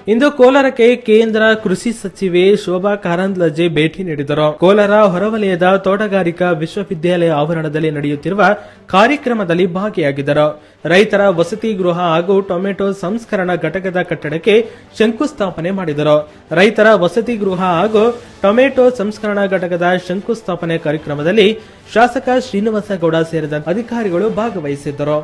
ಇಂದು ಕೋಲಾರಕ್ಕೆ ಕೇಂದ್ರ ಕೃಷಿ ಸಚಿವೆ ಶೋಭಾ ಕಾರಂದ್ಲಜೆ ಭೇಟಿ ನೀಡಿದರು ಕೋಲಾರ ಹೊರವಲಯದ ತೋಟಗಾರಿಕಾ ವಿಶ್ವವಿದ್ಯಾಲಯ ಆವರಣದಲ್ಲಿ ನಡೆಯುತ್ತಿರುವ ಕಾರ್ಯಕ್ರಮದಲ್ಲಿ ಭಾಗಿಯಾಗಿದ್ದರು ರೈತರ ವಸತಿ ಗೃಹ ಹಾಗೂ ಟೊಮೆಟೊ ಸಂಸ್ಕರಣಾ ಘಟಕದ ಕಟ್ಟಡಕ್ಕೆ ಶಂಕುಸ್ಥಾಪನೆ ಮಾಡಿದರು ರೈತರ ವಸತಿ ಗೃಹ ಹಾಗೂ ಟೊಮೆಟೊ ಸಂಸ್ಕರಣಾ ಘಟಕದ ಶಂಕುಸ್ಥಾಪನೆ ಕಾರ್ಯಕ್ರಮದಲ್ಲಿ ಶಾಸಕ ಶ್ರೀನಿವಾಸ ಗೌಡ ಸೇರಿದಂತೆ ಅಧಿಕಾರಿಗಳು ಭಾಗವಹಿಸಿದ್ದರು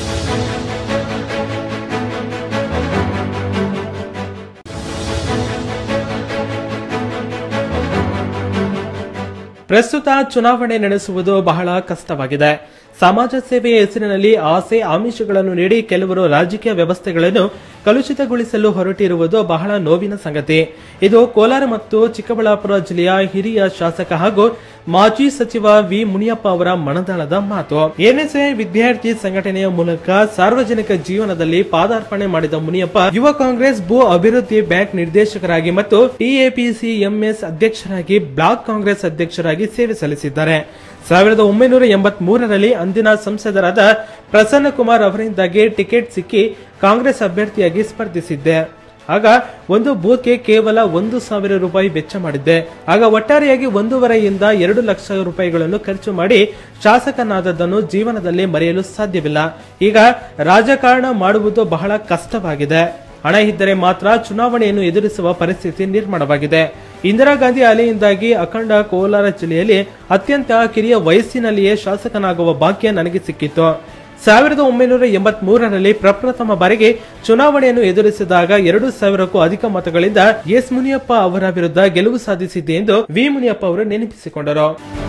ಪ್ರಸ್ತುತ ಚುನಾವಣೆ ನಡೆಸುವುದು ಬಹಳ ಕಷ್ಟವಾಗಿದೆ ಸಮಾಜ ಸೇವೆಯ ಹೆಸರಿನಲ್ಲಿ ಆಸೆ ಆಮಿಷಗಳನ್ನು ನೀಡಿ ಕೆಲವರು ರಾಜಕೀಯ ವ್ಯವಸ್ಥೆಗಳನ್ನು ಕಲುಷಿತಗೊಳಿಸಲು ಹೊರಟಿರುವುದು ಬಹಳ ನೋವಿನ ಸಂಗತಿ ಇದು ಕೋಲಾರ ಮತ್ತು ಚಿಕ್ಕಬಳ್ಳಾಪುರ ಜಿಲ್ಲೆಯ ಹಿರಿಯ ಶಾಸಕ ಹಾಗೂ ಮಾಜಿ ಸಚಿವ ವಿ ಮುನಿಯಪ್ಪ ಅವರ ಮನದಾಳದ ಮಾತು ಎನ್ಎಸ್ಎ ವಿದ್ಯಾರ್ಥಿ ಸಂಘಟನೆಯ ಮೂಲಕ ಸಾರ್ವಜನಿಕ ಜೀವನದಲ್ಲಿ ಪಾದಾರ್ಪಣೆ ಮಾಡಿದ ಮುನಿಯಪ್ಪ ಯುವ ಕಾಂಗ್ರೆಸ್ ಭೂ ಅಭಿವೃದ್ಧಿ ಬ್ಯಾಂಕ್ ನಿರ್ದೇಶಕರಾಗಿ ಮತ್ತು ಟಿಎಪಿಸಿ ಎಂಎಸ್ ಅಧ್ಯಕ್ಷರಾಗಿ ಬ್ಲಾಕ್ ಕಾಂಗ್ರೆಸ್ ಅಧ್ಯಕ್ಷರಾಗಿ ಸೇವೆ ಸಲ್ಲಿಸಿದ್ದಾರೆ ಸಾವಿರದ ಒಂಬೈನೂರ ಎಂಬತ್ ಮೂರರಲ್ಲಿ ಅಂದಿನ ಸಂಸದರಾದ ಪ್ರಸನ್ನ ಕುಮಾರ್ ಅವರಿಂದಾಗಿ ಟಿಕೆಟ್ ಸಿಕ್ಕಿ ಕಾಂಗ್ರೆಸ್ ಅಭ್ಯರ್ಥಿಯಾಗಿ ಸ್ಪರ್ಧಿಸಿದ್ದೆ ಆಗ ಒಂದು ಬೂತ್ಗೆ ಕೇವಲ ಒಂದು ಸಾವಿರ ರೂಪಾಯಿ ವೆಚ್ಚ ಮಾಡಿದ್ದೆ ಆಗ ಒಟ್ಟಾರೆಯಾಗಿ ಒಂದೂವರೆಯಿಂದ ಎರಡು ಲಕ್ಷ ರೂಪಾಯಿಗಳನ್ನು ಖರ್ಚು ಮಾಡಿ ಶಾಸಕನಾದದ್ದನ್ನು ಜೀವನದಲ್ಲಿ ಮರೆಯಲು ಸಾಧ್ಯವಿಲ್ಲ ಈಗ ರಾಜಕಾರಣ ಮಾಡುವುದು ಬಹಳ ಕಷ್ಟವಾಗಿದೆ ಹಣ ಇದ್ದರೆ ಮಾತ್ರ ಚುನಾವಣೆಯನ್ನು ಎದುರಿಸುವ ಪರಿಸ್ಥಿತಿ ನಿರ್ಮಾಣವಾಗಿದೆ ಇಂದಿರಾ ಗಾಂಧಿ ಅಲೆಯಿಂದಾಗಿ ಅಖಂಡ ಕೋಲಾರ ಜಿಲ್ಲೆಯಲ್ಲಿ ಅತ್ಯಂತ ಕಿರಿಯ ವಯಸ್ಸಿನಲ್ಲಿಯೇ ಶಾಸಕನಾಗುವ ಭಾಗ್ಯ ನನಗೆ ಸಿಕ್ಕಿತ್ತು ಸಾವಿರದ ಒಂಬೈನೂರ ಎಂಬತ್ ಮೂರರಲ್ಲಿ ಪ್ರಪ್ರಥಮ ಬಾರಿಗೆ ಚುನಾವಣೆಯನ್ನು ಎದುರಿಸಿದಾಗ ಎರಡು ಸಾವಿರಕ್ಕೂ ಅಧಿಕ ಮತಗಳಿಂದ ಎಸ್ ಮುನಿಯಪ್ಪ ಅವರ ವಿರುದ್ಧ ಗೆಲುವು ಸಾಧಿಸಿದ್ದೆ ಎಂದು ವಿ ಮುನಿಯಪ್ಪ ಅವರು ನೆನಪಿಸಿಕೊಂಡರು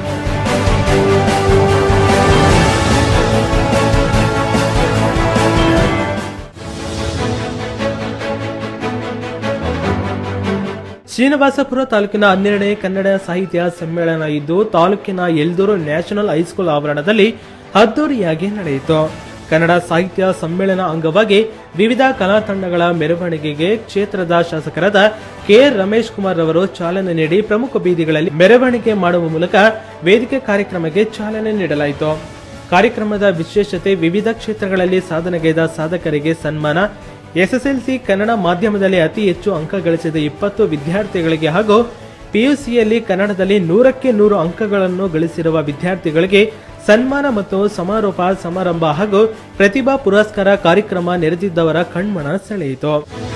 ಶ್ರೀನಿವಾಸಪುರ ತಾಲೂಕಿನ ಹನ್ನೆರಡನೇ ಕನ್ನಡ ಸಾಹಿತ್ಯ ಸಮ್ಮೇಳನ ಇದ್ದು ತಾಲೂಕಿನ ಎಲ್ದೂರು ನ್ಯಾಷನಲ್ ಹೈಸ್ಕೂಲ್ ಆವರಣದಲ್ಲಿ ಅದ್ದೂರಿಯಾಗಿ ನಡೆಯಿತು ಕನ್ನಡ ಸಾಹಿತ್ಯ ಸಮ್ಮೇಳನ ಅಂಗವಾಗಿ ವಿವಿಧ ಕಲಾ ತಂಡಗಳ ಮೆರವಣಿಗೆಗೆ ಕ್ಷೇತ್ರದ ಶಾಸಕರಾದ ಕೆ ರಮೇಶ್ ಕುಮಾರ್ ಅವರು ಚಾಲನೆ ನೀಡಿ ಪ್ರಮುಖ ಬೀದಿಗಳಲ್ಲಿ ಮೆರವಣಿಗೆ ಮಾಡುವ ಮೂಲಕ ವೇದಿಕೆ ಕಾರ್ಯಕ್ರಮಕ್ಕೆ ಚಾಲನೆ ನೀಡಲಾಯಿತು ಕಾರ್ಯಕ್ರಮದ ವಿಶೇಷತೆ ವಿವಿಧ ಕ್ಷೇತ್ರಗಳಲ್ಲಿ ಸಾಧನೆಗೈದ ಸಾಧಕರಿಗೆ ಸನ್ಮಾನ ಎಸ್ಎಸ್ಎಲ್ಸಿ ಕನ್ನಡ ಮಾಧ್ಯಮದಲ್ಲಿ ಅತಿ ಹೆಚ್ಚು ಅಂಕ ಗಳಿಸಿದ ಇಪ್ಪತ್ತು ವಿದ್ಯಾರ್ಥಿಗಳಿಗೆ ಹಾಗೂ ಪಿಯುಸಿಯಲ್ಲಿ ಕನ್ನಡದಲ್ಲಿ ನೂರಕ್ಕೆ ನೂರು ಅಂಕಗಳನ್ನು ಗಳಿಸಿರುವ ವಿದ್ಯಾರ್ಥಿಗಳಿಗೆ ಸನ್ಮಾನ ಮತ್ತು ಸಮಾರೋಪ ಸಮಾರಂಭ ಹಾಗೂ ಪ್ರತಿಭಾ ಪುರಸ್ಕಾರ ಕಾರ್ಯಕ್ರಮ ನೆರೆದಿದ್ದವರ ಕಣ್ಮನ ಸೆಳೆಯಿತು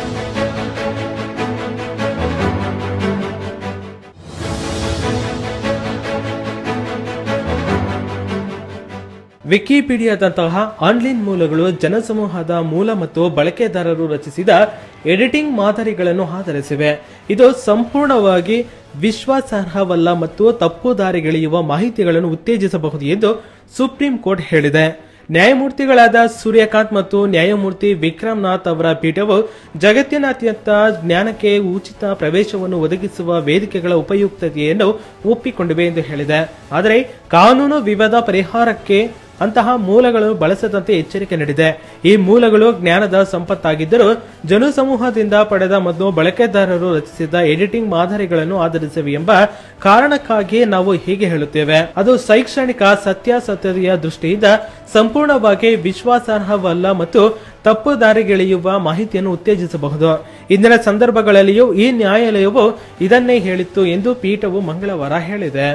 ವಿಕಿಪೀಡಿಯಾದಂತಹ ಆನ್ಲೈನ್ ಮೂಲಗಳು ಜನಸಮೂಹದ ಮೂಲ ಮತ್ತು ಬಳಕೆದಾರರು ರಚಿಸಿದ ಎಡಿಟಿಂಗ್ ಮಾದರಿಗಳನ್ನು ಆಧರಿಸಿವೆ ಇದು ಸಂಪೂರ್ಣವಾಗಿ ವಿಶ್ವಾಸಾರ್ಹವಲ್ಲ ಮತ್ತು ತಪ್ಪು ದಾರಿಗೆಳೆಯುವ ಮಾಹಿತಿಗಳನ್ನು ಉತ್ತೇಜಿಸಬಹುದು ಎಂದು ಸುಪ್ರೀಂ ಕೋರ್ಟ್ ಹೇಳಿದೆ ನ್ಯಾಯಮೂರ್ತಿಗಳಾದ ಸೂರ್ಯಕಾಂತ್ ಮತ್ತು ನ್ಯಾಯಮೂರ್ತಿ ವಿಕ್ರಮ್ ನಾಥ್ ಅವರ ಪೀಠವು ಜಗತ್ತಿನಾದ್ಯಂತ ಜ್ಞಾನಕ್ಕೆ ಉಚಿತ ಪ್ರವೇಶವನ್ನು ಒದಗಿಸುವ ವೇದಿಕೆಗಳ ಉಪಯುಕ್ತತೆಯನ್ನು ಒಪ್ಪಿಕೊಂಡಿವೆ ಎಂದು ಹೇಳಿದೆ ಆದರೆ ಕಾನೂನು ವಿವಾದ ಪರಿಹಾರಕ್ಕೆ ಅಂತಹ ಮೂಲಗಳು ಬಳಸದಂತೆ ಎಚ್ಚರಿಕೆ ನೀಡಿದೆ ಈ ಮೂಲಗಳು ಜ್ಞಾನದ ಸಂಪತ್ತಾಗಿದ್ದರೂ ಜನಸಮೂಹದಿಂದ ಪಡೆದ ಮತ್ತು ಬಳಕೆದಾರರು ರಚಿಸಿದ ಎಡಿಟಿಂಗ್ ಮಾದರಿಗಳನ್ನು ಆಧರಿಸಿವೆ ಎಂಬ ಕಾರಣಕ್ಕಾಗಿ ನಾವು ಹೀಗೆ ಹೇಳುತ್ತೇವೆ ಅದು ಶೈಕ್ಷಣಿಕ ಸತ್ಯಾಸತ್ಯತೆಯ ದೃಷ್ಟಿಯಿಂದ ಸಂಪೂರ್ಣವಾಗಿ ವಿಶ್ವಾಸಾರ್ಹವಲ್ಲ ಮತ್ತು ತಪ್ಪು ದಾರಿಗೆಳೆಯುವ ಮಾಹಿತಿಯನ್ನು ಉತ್ತೇಜಿಸಬಹುದು ಇಂದಿನ ಸಂದರ್ಭಗಳಲ್ಲಿಯೂ ಈ ನ್ಯಾಯಾಲಯವು ಇದನ್ನೇ ಹೇಳಿತ್ತು ಎಂದು ಪೀಠವು ಮಂಗಳವಾರ ಹೇಳಿದೆ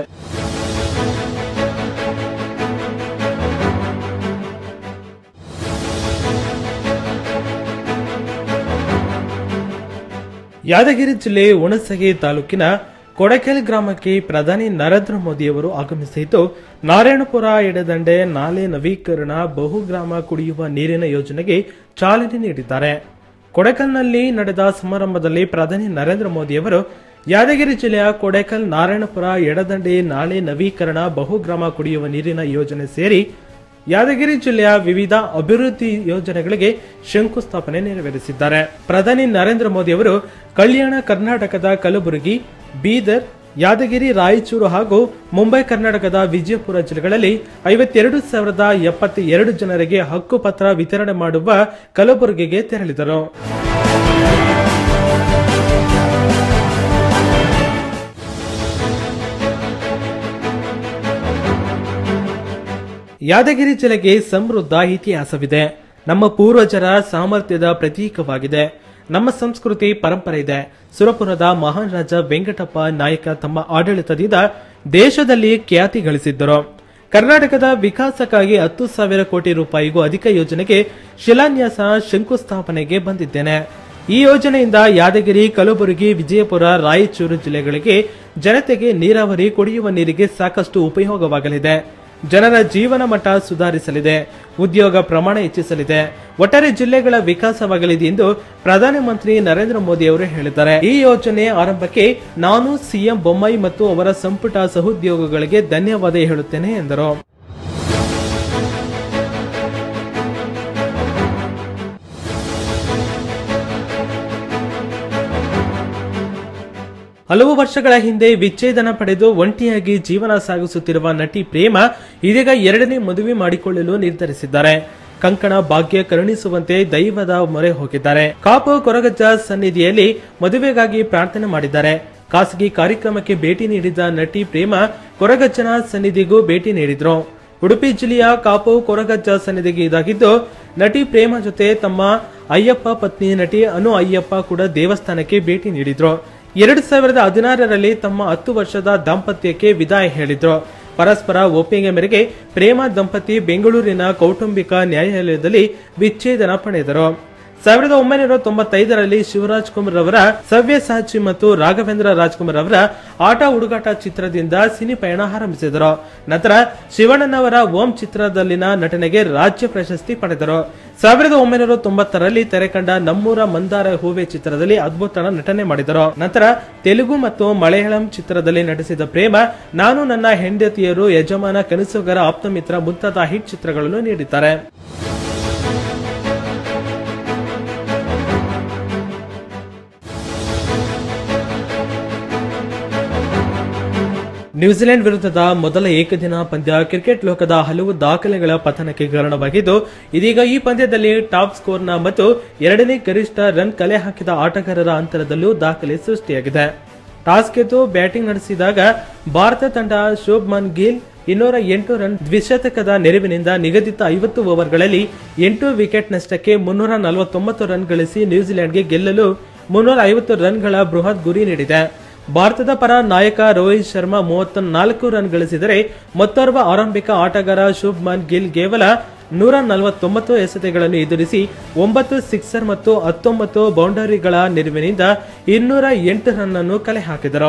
ಯಾದಗಿರಿ ಜಿಲ್ಲೆ ಹುಣಸಗಿ ತಾಲೂಕಿನ ಕೊಡಕೆಲ್ ಗ್ರಾಮಕ್ಕೆ ಪ್ರಧಾನಿ ನರೇಂದ್ರ ಮೋದಿಯವರು ಆಗಮಿಸಿದ್ದು ನಾರಾಯಣಪುರ ಎಡದಂಡೆ ನಾಲೆ ನವೀಕರಣ ಬಹುಗ್ರಾಮ ಕುಡಿಯುವ ನೀರಿನ ಯೋಜನೆಗೆ ಚಾಲನೆ ನೀಡಿದ್ದಾರೆ ಕೊಡಕಲ್ನಲ್ಲಿ ನಡೆದ ಸಮಾರಂಭದಲ್ಲಿ ಪ್ರಧಾನಿ ನರೇಂದ್ರ ಮೋದಿಯವರು ಯಾದಗಿರಿ ಜಿಲ್ಲೆಯ ಕೊಡೇಕಲ್ ನಾರಾಯಣಪುರ ಎಡದಂಡೆ ನಾಲೆ ನವೀಕರಣ ಬಹುಗ್ರಾಮ ಕುಡಿಯುವ ನೀರಿನ ಯೋಜನೆ ಸೇರಿ ಯಾದಗಿರಿ ಜಿಲ್ಲೆಯ ವಿವಿಧ ಅಭಿವೃದ್ಧಿ ಯೋಜನೆಗಳಿಗೆ ಶಂಕುಸ್ಥಾಪನೆ ನೆರವೇರಿಸಿದ್ದಾರೆ ಪ್ರಧಾನಿ ನರೇಂದ್ರ ಮೋದಿ ಅವರು ಕಲ್ಯಾಣ ಕರ್ನಾಟಕದ ಕಲಬುರಗಿ ಬೀದರ್ ಯಾದಗಿರಿ ರಾಯಚೂರು ಹಾಗೂ ಮುಂಬೈ ಕರ್ನಾಟಕದ ವಿಜಯಪುರ ಜಿಲ್ಲೆಗಳಲ್ಲಿ ಐವತ್ತೆರಡು ಸಾವಿರದ ಎಪ್ಪತ್ತೆರಡು ಜನರಿಗೆ ಹಕ್ಕುಪತ್ರ ವಿತರಣೆ ಮಾಡುವ ಕಲಬುರಗಿಗೆ ತೆರಳಿದರು ಯಾದಗಿರಿ ಜಿಲ್ಲೆಗೆ ಸಮೃದ್ಧ ಇತಿಹಾಸವಿದೆ ನಮ್ಮ ಪೂರ್ವಜರ ಸಾಮರ್ಥ್ಯದ ಪ್ರತೀಕವಾಗಿದೆ ನಮ್ಮ ಸಂಸ್ಕೃತಿ ಪರಂಪರೆ ಇದೆ ಸುರಪುರದ ಮಹಾನ್ ರಾಜ ವೆಂಕಟಪ್ಪ ನಾಯಕ ತಮ್ಮ ಆಡಳಿತದಿಂದ ದೇಶದಲ್ಲಿ ಖ್ಯಾತಿ ಗಳಿಸಿದ್ದರು ಕರ್ನಾಟಕದ ವಿಕಾಸಕ್ಕಾಗಿ ಹತ್ತು ಸಾವಿರ ಕೋಟಿ ರೂಪಾಯಿಗೂ ಅಧಿಕ ಯೋಜನೆಗೆ ಶಿಲಾನ್ಯಾಸ ಶಂಕುಸ್ಥಾಪನೆಗೆ ಬಂದಿದ್ದೇನೆ ಈ ಯೋಜನೆಯಿಂದ ಯಾದಗಿರಿ ಕಲಬುರಗಿ ವಿಜಯಪುರ ರಾಯಚೂರು ಜಿಲ್ಲೆಗಳಿಗೆ ಜನತೆಗೆ ನೀರಾವರಿ ಕುಡಿಯುವ ನೀರಿಗೆ ಸಾಕಷ್ಟು ಉಪಯೋಗವಾಗಲಿದೆ ಜನರ ಜೀವನ ಮಟ್ಟ ಸುಧಾರಿಸಲಿದೆ ಉದ್ಯೋಗ ಪ್ರಮಾಣ ಹೆಚ್ಚಿಸಲಿದೆ ಒಟ್ಟಾರೆ ಜಿಲ್ಲೆಗಳ ವಿಕಾಸವಾಗಲಿದೆ ಎಂದು ಪ್ರಧಾನಮಂತ್ರಿ ನರೇಂದ್ರ ಮೋದಿ ಅವರು ಹೇಳಿದ್ದಾರೆ ಈ ಯೋಜನೆ ಆರಂಭಕ್ಕೆ ನಾನು ಸಿಎಂ ಬೊಮ್ಮಾಯಿ ಮತ್ತು ಅವರ ಸಂಪುಟ ಸಹೋದ್ಯೋಗಿಗಳಿಗೆ ಧನ್ಯವಾದ ಹೇಳುತ್ತೇನೆ ಎಂದರು ಹಲವು ವರ್ಷಗಳ ಹಿಂದೆ ವಿಚ್ಛೇದನ ಪಡೆದು ಒಂಟಿಯಾಗಿ ಜೀವನ ಸಾಗಿಸುತ್ತಿರುವ ನಟಿ ಪ್ರೇಮ ಇದೀಗ ಎರಡನೇ ಮದುವೆ ಮಾಡಿಕೊಳ್ಳಲು ನಿರ್ಧರಿಸಿದ್ದಾರೆ ಕಂಕಣ ಭಾಗ್ಯ ಕರುಣಿಸುವಂತೆ ದೈವದ ಮೊರೆ ಹೋಗಿದ್ದಾರೆ ಕಾಪು ಕೊರಗಜ್ಜ ಸನ್ನಿಧಿಯಲ್ಲಿ ಮದುವೆಗಾಗಿ ಪ್ರಾರ್ಥನೆ ಮಾಡಿದ್ದಾರೆ ಖಾಸಗಿ ಕಾರ್ಯಕ್ರಮಕ್ಕೆ ಭೇಟಿ ನೀಡಿದ ನಟಿ ಪ್ರೇಮ ಕೊರಗಜ್ಜನ ಸನ್ನಿಧಿಗೂ ಭೇಟಿ ನೀಡಿದ್ರು ಉಡುಪಿ ಜಿಲ್ಲೆಯ ಕಾಪು ಕೊರಗಜ್ಜ ಸನ್ನಿಧಿಗೆ ಇದಾಗಿದ್ದು ನಟಿ ಪ್ರೇಮ ಜೊತೆ ತಮ್ಮ ಅಯ್ಯಪ್ಪ ಪತ್ನಿ ನಟಿ ಅನು ಅಯ್ಯಪ್ಪ ಕೂಡ ದೇವಸ್ಥಾನಕ್ಕೆ ಭೇಟಿ ನೀಡಿದ್ರು ಎರಡು ಸಾವಿರದ ಹದಿನಾರರಲ್ಲಿ ತಮ್ಮ ಹತ್ತು ವರ್ಷದ ದಾಂಪತ್ಯಕ್ಕೆ ವಿದಾಯ ಹೇಳಿದ್ರು ಪರಸ್ಪರ ಒಪ್ಪಿಗೆ ಮೇರೆಗೆ ಪ್ರೇಮ ದಂಪತಿ ಬೆಂಗಳೂರಿನ ಕೌಟುಂಬಿಕ ನ್ಯಾಯಾಲಯದಲ್ಲಿ ವಿಚ್ಛೇದನ ಪಡೆದರು ಸಾವಿರದ ಒಂಬೈನೂರ ತೊಂಬತ್ತೈದರಲ್ಲಿ ಶಿವರಾಜ್ ಕುಮಾರ್ ಅವರ ಸವ್ಯಸಾಚಿ ಮತ್ತು ರಾಘವೇಂದ್ರ ರಾಜ್ಕುಮಾರ್ ಅವರ ಆಟ ಹುಡುಗಾಟ ಚಿತ್ರದಿಂದ ಸಿನಿ ಪಯಣ ಆರಂಭಿಸಿದರು ನಂತರ ಶಿವಣ್ಣನವರ ಓಂ ಚಿತ್ರದಲ್ಲಿನ ನಟನೆಗೆ ರಾಜ್ಯ ಪ್ರಶಸ್ತಿ ಪಡೆದರು ಸಾವಿರದ ಒಂಬೈನೂರ ತೊಂಬತ್ತರಲ್ಲಿ ತೆರೆಕಂಡ ನಮ್ಮೂರ ಮಂದಾರ ಹೂವೆ ಚಿತ್ರದಲ್ಲಿ ಅದ್ಭುತ ನಟನೆ ಮಾಡಿದರು ನಂತರ ತೆಲುಗು ಮತ್ತು ಮಲಯಾಳಂ ಚಿತ್ರದಲ್ಲಿ ನಟಿಸಿದ ಪ್ರೇಮ ನಾನು ನನ್ನ ಹೆಂಡತಿಯರು ಯಜಮಾನ ಕನಸುಗರ ಆಪ್ತಮಿತ್ರ ಮುಂತಾದ ಹಿಟ್ ಚಿತ್ರಗಳನ್ನು ನೀಡಿದ್ದಾರೆ ನ್ಯೂಜಿಲೆಂಡ್ ವಿರುದ್ಧದ ಮೊದಲ ಏಕದಿನ ಪಂದ್ಯ ಕ್ರಿಕೆಟ್ ಲೋಕದ ಹಲವು ದಾಖಲೆಗಳ ಪತನಕ್ಕೆ ಕಾರಣವಾಗಿದ್ದು ಇದೀಗ ಈ ಪಂದ್ಯದಲ್ಲಿ ಟಾಪ್ ಸ್ಕೋರ್ನ ಮತ್ತು ಎರಡನೇ ಗರಿಷ್ಠ ರನ್ ಕಲೆ ಹಾಕಿದ ಆಟಗಾರರ ಅಂತರದಲ್ಲೂ ದಾಖಲೆ ಸೃಷ್ಟಿಯಾಗಿದೆ ಟಾಸ್ ಗೆದ್ದು ಬ್ಯಾಟಿಂಗ್ ನಡೆಸಿದಾಗ ಭಾರತ ತಂಡ ಶುಭ್ಮನ್ ಗಿಲ್ ಇನ್ನೂರ ಎಂಟು ರನ್ ದ್ವಿಶತಕದ ನೆರವಿನಿಂದ ನಿಗದಿತ ಐವತ್ತು ಓವರ್ಗಳಲ್ಲಿ ಎಂಟು ವಿಕೆಟ್ ನಷ್ಟಕ್ಕೆ ಮುನ್ನೂರ ನಲವತ್ತೊಂಬತ್ತು ರನ್ ಗಳಿಸಿ ನ್ಯೂಜಿಲೆಂಡ್ಗೆ ಗೆಲ್ಲಲು ಮುನ್ನೂರ ಐವತ್ತು ರನ್ಗಳ ಬೃಹತ್ ಗುರಿ ನೀಡಿದೆ ಭಾರತದ ಪರ ನಾಯಕ ರೋಹಿತ್ ಶರ್ಮಾ ಮೂವತ್ತ ನಾಲ್ಕು ರನ್ ಗಳಿಸಿದರೆ ಮತ್ತೋರ್ವ ಆರಂಭಿಕ ಆಟಗಾರ ಶುಭ್ಮನ್ ಗಿಲ್ ಕೇವಲ ನೂರ ನಲವತ್ತೊಂಬತ್ತು ಎಸೆತಗಳನ್ನು ಎದುರಿಸಿ ಒಂಬತ್ತು ಸಿಕ್ಸರ್ ಮತ್ತು ಹತ್ತೊಂಬತ್ತು ಬೌಂಡರಿಗಳ ನೆರವಿನಿಂದ ಇನ್ನೂರ ಎಂಟು ರನ್ ಅನ್ನು ಕಲೆ ಹಾಕಿದರು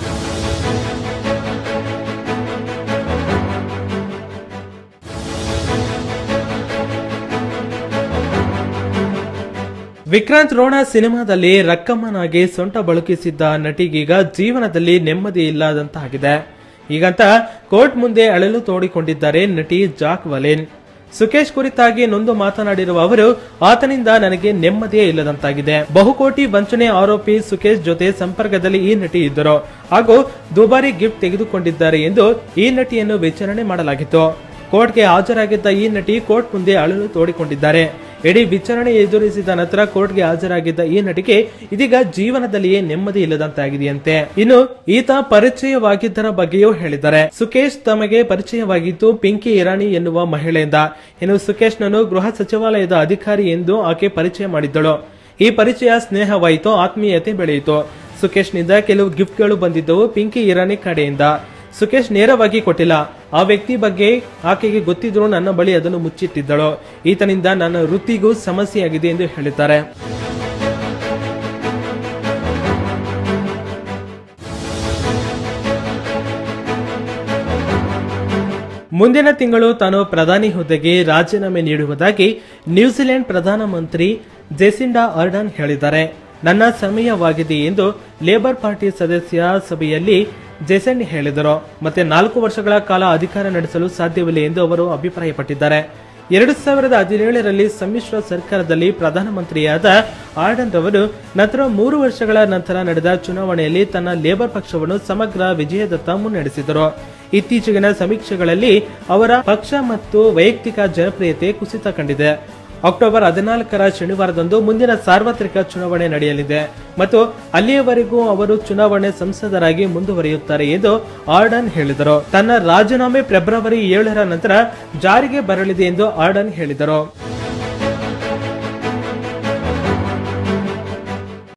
ವಿಕ್ರಾಂತ್ ರೋಣ ಸಿನಿಮಾದಲ್ಲಿ ರಕ್ಕಮ್ಮನಾಗಿ ಸೊಂಟ ಬಳುಕಿಸಿದ್ದ ನಟಿಗೀಗ ಜೀವನದಲ್ಲಿ ನೆಮ್ಮದಿ ಇಲ್ಲದಂತಾಗಿದೆ ಹೀಗಂತ ಕೋರ್ಟ್ ಮುಂದೆ ಅಳಲು ತೋಡಿಕೊಂಡಿದ್ದಾರೆ ನಟಿ ಜಾಕ್ ವಲೇನ್ ಸುಕೇಶ್ ಕುರಿತಾಗಿ ನೊಂದು ಮಾತನಾಡಿರುವ ಅವರು ಆತನಿಂದ ನನಗೆ ನೆಮ್ಮದಿಯೇ ಇಲ್ಲದಂತಾಗಿದೆ ಬಹುಕೋಟಿ ವಂಚನೆ ಆರೋಪಿ ಸುಕೇಶ್ ಜೊತೆ ಸಂಪರ್ಕದಲ್ಲಿ ಈ ನಟಿ ಇದ್ದರು ಹಾಗೂ ದುಬಾರಿ ಗಿಫ್ಟ್ ತೆಗೆದುಕೊಂಡಿದ್ದಾರೆ ಎಂದು ಈ ನಟಿಯನ್ನು ವಿಚಾರಣೆ ಮಾಡಲಾಗಿತ್ತು ಕೋರ್ಟ್ಗೆ ಹಾಜರಾಗಿದ್ದ ಈ ನಟಿ ಕೋರ್ಟ್ ಮುಂದೆ ಅಳಲು ತೋಡಿಕೊಂಡಿದ್ದಾರೆ ಇಡೀ ವಿಚಾರಣೆ ಎದುರಿಸಿದ ನಂತರ ಕೋರ್ಟ್ಗೆ ಹಾಜರಾಗಿದ್ದ ಈ ನಟಿಗೆ ಇದೀಗ ಜೀವನದಲ್ಲಿಯೇ ನೆಮ್ಮದಿ ಇಲ್ಲದಂತಾಗಿದೆಯಂತೆ ಇನ್ನು ಈತ ಪರಿಚಯವಾಗಿದ್ದರ ಬಗ್ಗೆಯೂ ಹೇಳಿದ್ದಾರೆ ಸುಕೇಶ್ ತಮಗೆ ಪರಿಚಯವಾಗಿದ್ದು ಪಿಂಕಿ ಇರಾನಿ ಎನ್ನುವ ಮಹಿಳೆಯಿಂದ ಇನ್ನು ಸುಕೇಶ್ನನ್ನು ಗೃಹ ಸಚಿವಾಲಯದ ಅಧಿಕಾರಿ ಎಂದು ಆಕೆ ಪರಿಚಯ ಮಾಡಿದ್ದಳು ಈ ಪರಿಚಯ ಸ್ನೇಹವಾಯಿತು ಆತ್ಮೀಯತೆ ಬೆಳೆಯಿತು ಸುಕೇಶ್ನಿಂದ ಕೆಲವು ಗಿಫ್ಟ್ಗಳು ಬಂದಿದ್ದವು ಪಿಂಕಿ ಇರಾನಿ ಕಡೆಯಿಂದ ಸುಕೇಶ್ ನೇರವಾಗಿ ಕೊಟ್ಟಿಲ್ಲ ಆ ವ್ಯಕ್ತಿ ಬಗ್ಗೆ ಆಕೆಗೆ ಗೊತ್ತಿದ್ರು ನನ್ನ ಬಳಿ ಅದನ್ನು ಮುಚ್ಚಿಟ್ಟಿದ್ದಳು ಈತನಿಂದ ನನ್ನ ವೃತ್ತಿಗೂ ಸಮಸ್ಯೆಯಾಗಿದೆ ಎಂದು ಹೇಳಿದ್ದಾರೆ ಮುಂದಿನ ತಿಂಗಳು ತಾನು ಪ್ರಧಾನಿ ಹುದ್ದೆಗೆ ರಾಜೀನಾಮೆ ನೀಡುವುದಾಗಿ ನ್ಯೂಜಿಲೆಂಡ್ ಪ್ರಧಾನಮಂತ್ರಿ ಜೆಸಿಂಡಾ ಅರ್ಡನ್ ಹೇಳಿದ್ದಾರೆ ನನ್ನ ಸಮಯವಾಗಿದೆ ಎಂದು ಲೇಬರ್ ಪಾರ್ಟಿ ಸದಸ್ಯ ಸಭೆಯಲ್ಲಿ ಜೆಸೆಂಡ್ ಹೇಳಿದರು ಮತ್ತೆ ನಾಲ್ಕು ವರ್ಷಗಳ ಕಾಲ ಅಧಿಕಾರ ನಡೆಸಲು ಸಾಧ್ಯವಿಲ್ಲ ಎಂದು ಅವರು ಅಭಿಪ್ರಾಯಪಟ್ಟಿದ್ದಾರೆ ಎರಡು ಸಾವಿರದ ಹದಿನೇಳರಲ್ಲಿ ಸಮ್ಮಿಶ್ರ ಸರ್ಕಾರದಲ್ಲಿ ಪ್ರಧಾನಮಂತ್ರಿಯಾದ ಆರ್ಡನ್ ರವರು ನಂತರ ಮೂರು ವರ್ಷಗಳ ನಂತರ ನಡೆದ ಚುನಾವಣೆಯಲ್ಲಿ ತನ್ನ ಲೇಬರ್ ಪಕ್ಷವನ್ನು ಸಮಗ್ರ ವಿಜಯದತ್ತ ಮುನ್ನಡೆಸಿದರು ಇತ್ತೀಚೆಗಿನ ಸಮೀಕ್ಷೆಗಳಲ್ಲಿ ಅವರ ಪಕ್ಷ ಮತ್ತು ವೈಯಕ್ತಿಕ ಜನಪ್ರಿಯತೆ ಕುಸಿತ ಕಂಡಿದೆ ಅಕ್ಟೋಬರ್ ಹದಿನಾಲ್ಕರ ಶನಿವಾರದಂದು ಮುಂದಿನ ಸಾರ್ವತ್ರಿಕ ಚುನಾವಣೆ ನಡೆಯಲಿದೆ ಮತ್ತು ಅಲ್ಲಿಯವರೆಗೂ ಅವರು ಚುನಾವಣೆ ಸಂಸದರಾಗಿ ಮುಂದುವರಿಯುತ್ತಾರೆ ಎಂದು ಆರ್ಡನ್ ಹೇಳಿದರು ತನ್ನ ರಾಜೀನಾಮೆ ಫೆಬ್ರವರಿ ಏಳರ ನಂತರ ಜಾರಿಗೆ ಬರಲಿದೆ ಎಂದು ಆರ್ಡನ್ ಹೇಳಿದರು